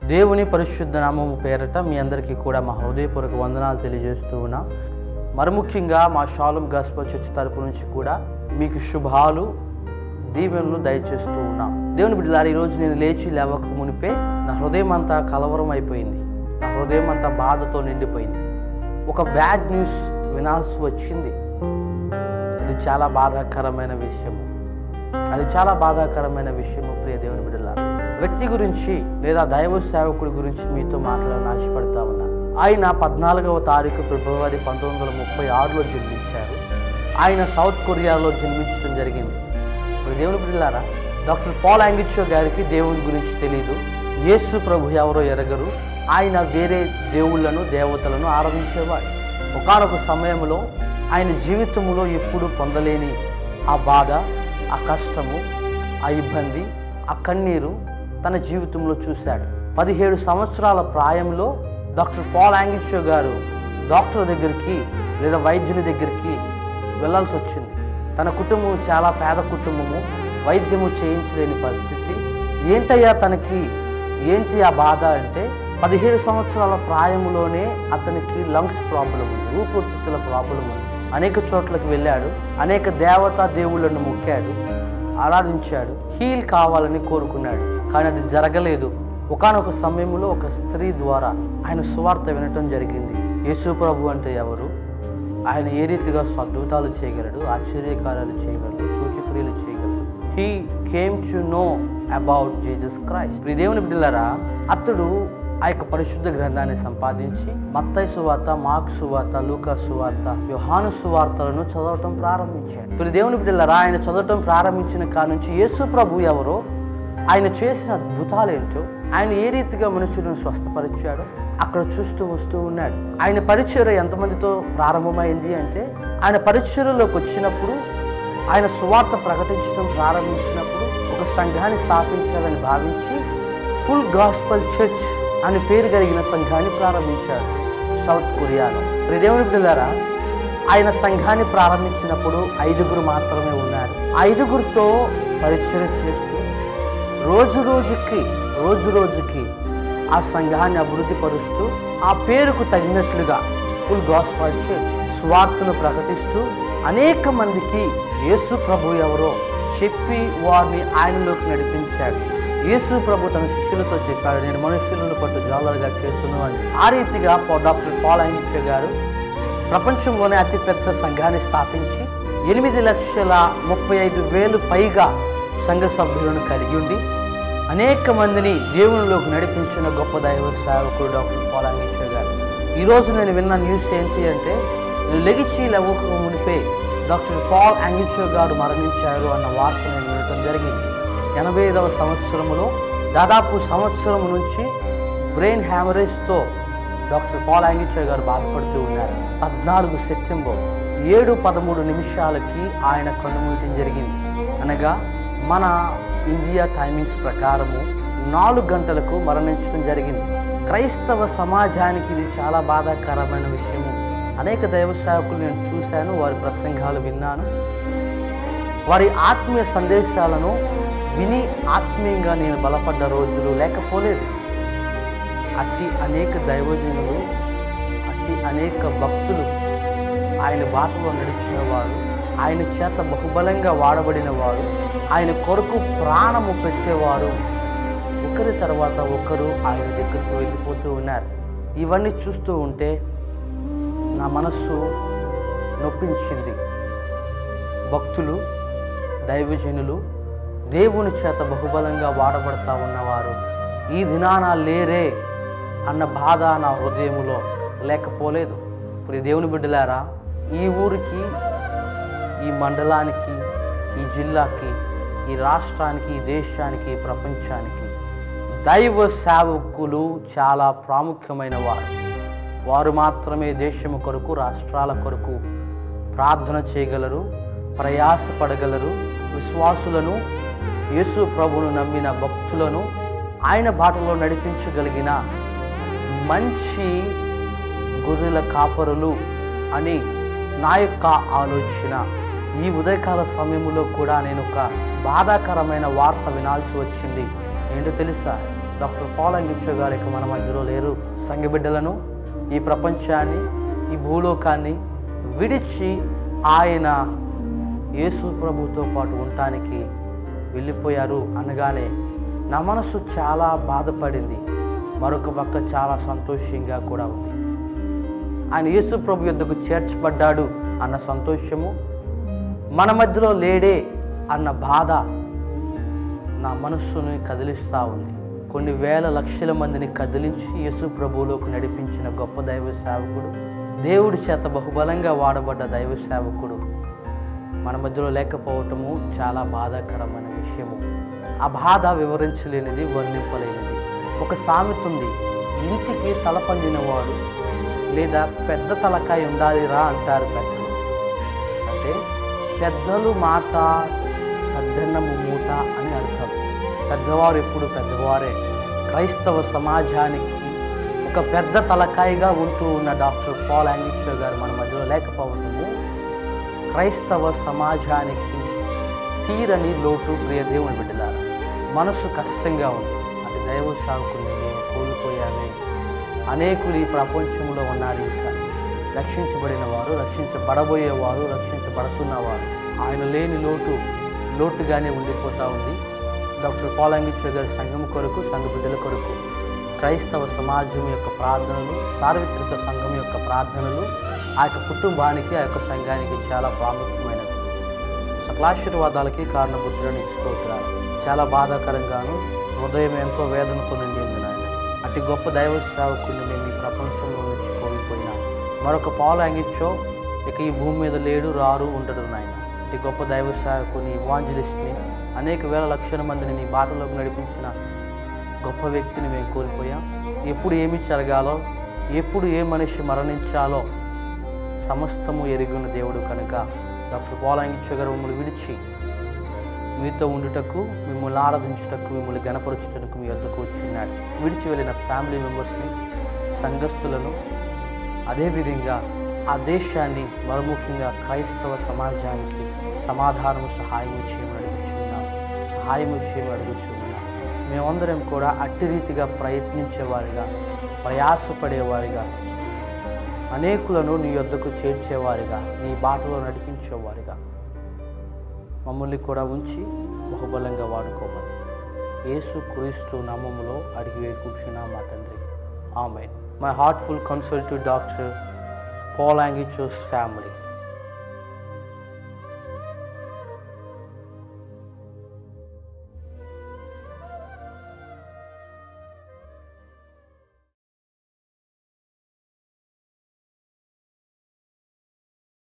దేవుని పరిశుద్ధ నామము పేరట మీ అందరికీ కూడా మా హృదయపూర్వక వందనాలు తెలియజేస్తూ ఉన్నా మరి ముఖ్యంగా మా షాలం గాస్పల్ చర్చ్ తరపు నుంచి కూడా మీకు శుభాలు దీవెనలు దయచేస్తూ ఉన్నాం దేవుని బిడ్డలారా ఈరోజు నేను లేచి లేవక మునిపే నా హృదయం అంతా కలవరం అయిపోయింది నా హృదయం అంతా బాధతో నిండిపోయింది ఒక బ్యాడ్ న్యూస్ వినాల్సి వచ్చింది అది చాలా బాధాకరమైన విషయము అది చాలా బాధాకరమైన విషయము ప్రియ దేవుని బిడ్డలారా వ్యక్తి గురించి లేదా దైవ సేవకుడి గురించి మీతో మాట్లాడాలని ఆశపడతా ఉన్నా ఆయన పద్నాలుగవ తారీఖు ఫిబ్రవరి పంతొమ్మిది వందల ముప్పై ఆరులో జన్మించారు ఆయన సౌత్ కొరియాలో జన్మించడం జరిగింది ఇప్పుడు దేవుని బిడ్డలారా డాక్టర్ పాల్ యాంగిచో గారికి దేవుని గురించి తెలియదు యేసు ప్రభు ఎవరో ఎరగరు ఆయన వేరే దేవుళ్ళను దేవతలను ఆరాధించేవాడు ఒకనొక సమయంలో ఆయన జీవితంలో ఎప్పుడు పొందలేని ఆ బాధ ఆ కష్టము ఆ ఇబ్బంది ఆ కన్నీరు తన జీవితంలో చూశాడు పదిహేడు సంవత్సరాల ప్రాయంలో డాక్టర్ పాల్ యాంగిచో గారు డాక్టర్ దగ్గరికి లేదా వైద్యుని దగ్గరికి వెళ్ళాల్సి వచ్చింది తన కుటుంబం చాలా పేద కుటుంబము వైద్యము చేయించలేని పరిస్థితి ఏంటయ్యా తనకి ఏంటి ఆ బాధ అంటే పదిహేడు సంవత్సరాల ప్రాయంలోనే అతనికి లంగ్స్ ప్రాబ్లం ఉంది ఊపిరితిత్తుల ప్రాబ్లం ఉంది అనేక చోట్లకు వెళ్ళాడు అనేక దేవతా దేవుళ్ళను మొక్కాడు ఆరాధించాడు హీల్ కావాలని కోరుకున్నాడు కానీ అది జరగలేదు ఒకనొక సమయంలో ఒక స్త్రీ ద్వారా ఆయన సువార్త వినటం జరిగింది యేసు ప్రభు అంటే ఎవరు ఆయన ఏ రీతిగా అద్భుతాలు చేయగలడు ఆశ్చర్యకార్యాలు చేయగలడు సూచిక్రియలు చేయగలడు he came to know about Jesus Christ ప్రియ దేవుని బిడ్డలారా అతడు ఆ యొక్క పరిశుద్ధ గ్రంథాన్ని సంపాదించి మత్తయి సువార్త మార్క్ సువార్త లూకా సువార్త యోహాను సువార్తలను చదవటం ప్రారంభించాడు ప్రియ దేవుని బిడ్డలారా ఆయన చదవటం ప్రారంభించిన కానుంచి యేసు ప్రభు ఎవరో ఆయన చేసిన అద్భుతాలు ఏంటో ఆయన ఏ రీతిగా మనుషులను స్వస్థపరిచాడో అక్కడ చూస్తూ వస్తూ ఉన్నాడు ఆయన పరిచయం ఎంతమందితో ప్రారంభమైంది అంటే ఆయన పరిచయలోకి వచ్చినప్పుడు ఆయన సువార్త ప్రకటించడం ప్రారంభించినప్పుడు ఒక సంఘాన్ని స్థాపించాలని భావించి ఫుల్ గాస్పల్ చర్చ్ అని పేరు కలిగిన సంఘాన్ని ప్రారంభించాడు సౌత్ కొరియాలో ప్రియ దేవుని బిడ్డలారా ఆయన సంఘాన్ని ప్రారంభించినప్పుడు ఐదుగురు మాత్రమే ఉన్నారు ఐదుగురితో పరిచయం చేస్తూ రోజు రోజుకి రోజు రోజుకి ఆ సంఘాన్ని అభివృద్ధి పరుస్తూ ఆ పేరుకు తగినట్లుగా ఫుల్ గాస్పల్ చర్చ్ స్వార్థను ప్రకటిస్తూ అనేక మందికి యేసు ప్రభు ఎవరో చెప్పి వారిని ఆయనలోకి నడిపించాడు యేసు ప్రభు తన శిష్యులతో చెప్పాడు నేను మనుషులను పట్టు జాలరుగా చేస్తున్నాను ఆ రీతిగా పా- డాక్టర్ పాల్ అంగిచ్చే గారు ప్రపంచంలోనే అతిపెద్ద సంఘాన్ని స్థాపించి ఎనిమిది లక్షల ముప్పై ఐదు వేలు పైగా సంఘ సభ్యులను కలిగి ఉండి అనేక మందిని దేవునిలోకి నడిపించిన గొప్ప దైవ సేవకుడు డాక్టర్ పాల్ అంగిచ్చే గారు ఈరోజు నేను విన్న న్యూస్ ఏంటి అంటే నేను లెగిచి లేవక మునిపే డాక్టర్ పాల్ యాంగిచో గారు మరణించారు అన్న వార్త నేను వినటం జరిగింది ఎనభై ఐదవ సంవత్సరంలో దాదాపు సంవత్సరం నుంచి బ్రెయిన్ హ్యామరేజ్తో డాక్టర్ పాల్ యాంగిచో గారు బాధపడుతూ ఉన్నారు పద్నాలుగు సెప్టెంబర్ ఏడు పదమూడు నిమిషాలకి ఆయన కన్నుమూయటం జరిగింది అనగా మన ఇండియా టైమింగ్స్ ప్రకారము నాలుగు గంటలకు మరణించడం జరిగింది క్రైస్తవ సమాజానికి ఇది చాలా బాధాకరమైన విషయము అనేక దైవ సేవకులు నేను చూశాను వారి ప్రసంగాలు విన్నాను వారి ఆత్మీయ సందేశాలను విని ఆత్మీయంగా నేను బలపడ్డ రోజులు లేకపోలేదు అట్టి అనేక దైవజనులు అట్టి అనేక భక్తులు ఆయన బాటలో నడిచిన వారు ఆయన చేత బహుబలంగా వాడబడిన వారు ఆయన కొరకు ప్రాణము పెట్టేవారు ఒకరి తర్వాత ఒకరు ఆయన దగ్గరికి వెళ్ళిపోతూ ఉన్నారు ఇవన్నీ చూస్తూ ఉంటే నా మనస్సు నొప్పించింది భక్తులు దైవజనులు దేవుని చేత బహుబలంగా వాడబడతా ఉన్నవారు ఈ దినాన లేరే అన్న బాధ నా హృదయములో లేకపోలేదు ఇప్పుడు ఈ దేవుని బిడ్డలారా ఈ ఊరికి ఈ మండలానికి ఈ జిల్లాకి ఈ రాష్ట్రానికి ఈ దేశానికి ఈ ప్రపంచానికి దైవ సేవకులు చాలా ప్రాముఖ్యమైన వారు వారు మాత్రమే దేశము కొరకు రాష్ట్రాల కొరకు ప్రార్థన చేయగలరు ప్రయాసపడగలరు విశ్వాసులను యేసు ప్రభువును నమ్మిన భక్తులను ఆయన బాటలో నడిపించగలిగిన మంచి గొర్రెల కాపరులు అని నా యొక్క ఆలోచన ఈ ఉదయకాల సమయంలో కూడా నేను ఒక బాధాకరమైన వార్త వినాల్సి వచ్చింది ఏంటో తెలుసా డాక్టర్ పాల్ అంగిచ్చో గారు ఇక మన మధ్యలో లేరు సంఘ బిడ్డలను ఈ ప్రపంచాన్ని ఈ భూలోకాన్ని విడిచి ఆయన యేసు ప్రభుతో పాటు ఉండటానికి వెళ్ళిపోయారు అనగానే నా మనసు చాలా బాధపడింది మరొక పక్క చాలా సంతోషంగా కూడా ఉంది ఆయన యేసు ప్రభు యొద్దకు చేర్చబడ్డాడు అన్న సంతోషము మన మధ్యలో లేడే అన్న బాధ నా మనస్సుని కదిలిస్తూ ఉంది కొన్ని వేల లక్షల మందిని కదిలించి యేసు ప్రభువులోకి నడిపించిన గొప్ప దైవ సేవకుడు దేవుడి చేత బహుబలంగా వాడబడ్డ దైవ సేవకుడు మన మధ్యలో లేకపోవటము చాలా బాధాకరమైన విషయము ఆ బాధ వివరించలేనిది వర్ణింపలేనిది ఒక సామెత ఉంది ఇంటికి తల పండినవాడు లేదా పెద్ద తలకాయ ఉండాలిరా అంటారు పెద్దలు అంటే పెద్దలు మాట సద్దన్నము మూట అని అర్థం పెద్దవారు ఎప్పుడు పెద్దవారే క్రైస్తవ సమాజానికి ఒక పెద్ద తలకాయగా ఉంటూ ఉన్న డాక్టర్ పాల్ యాంగిచో గారు మన మధ్యలో లేకపోవటము క్రైస్తవ సమాజానికి తీరని లోటు ప్రియ దేవుని బిడ్డలారా మనసు కష్టంగా ఉంది అది దైవ సాగుకుని నేను కోల్పోయానే అనేకులు ఈ ప్రపంచంలో ఉన్నారు ఇంకా రక్షించబడిన వారు రక్షించబడబోయేవారు రక్షించబడుతున్నవారు ఆయన లేని లోటు లోటుగానే ఉండిపోతూ ఉంది డాక్టర్ పాల్ అంగిత్ర గారి సంఘం కొరకు సంఘ బిడ్డల కొరకు క్రైస్తవ సమాజం యొక్క ప్రార్థనలు సార్వత్రిక సంఘం యొక్క ప్రార్థనలు ఆ యొక్క కుటుంబానికి ఆ యొక్క సంఘానికి చాలా ప్రాముఖ్యమైనది సకలాశీర్వాదాలకి కారణపుత్రులను ఇచ్చుకోతున్నారు చాలా బాధాకరంగాను హృదయం ఎంతో వేదనతో నిండి ఉంది నాయన అతి గొప్ప దైవ సేవకుని మేము ఈ ప్రపంచంలో నుంచి కోల్పోయినా మరొక పాలు అంగిచ్చో ఇక ఈ భూమి మీద లేడు రారు ఉండడు నాయన అతి గొప్ప దైవ సేవకుని ఇవాంజలిస్ట్ని అనేక వేల లక్షల మందిని నీ బాటలోకి నడిపించిన గొప్ప వ్యక్తిని మేము కోల్పోయాం ఎప్పుడు ఏమి జరగాలో ఎప్పుడు ఏ మనిషి మరణించాలో సమస్తము ఎరిగిన దేవుడు కనుక డాక్టర్ పోలాంగిచ్చ గారు మిమ్మల్ని విడిచి మీతో ఉండుటకు మిమ్మల్ని ఆరాధించుటకు మిమ్మల్ని గణపరచుటకు మీ వద్దకు వచ్చినాడు విడిచి వెళ్ళిన ఫ్యామిలీ మెంబర్స్ని సంఘస్థులను అదేవిధంగా ఆ దేశాన్ని మరముఖ్యంగా క్రైస్తవ సమాజానికి సమాధానము సహాయం చేయమని అడుగుచున్నాం సహాయం చేయమని అడుగుచున్నాం మేమందరం కూడా అట్టి రీతిగా ప్రయత్నించేవారిగా ప్రయాసపడేవారిగా అనేకులను నీ యొద్దకు చేర్చేవారిగా నీ బాటలో నడిపించేవారిగా మమ్మల్ని కూడా ఉంచి బహుబలంగా వాడుకోమని యేసు క్రీస్తు నామములో అడిగి వేడుకుంటున్నా మా తండ్రి ఆమె my heartful consult to doctor Paul Yonggi Cho's family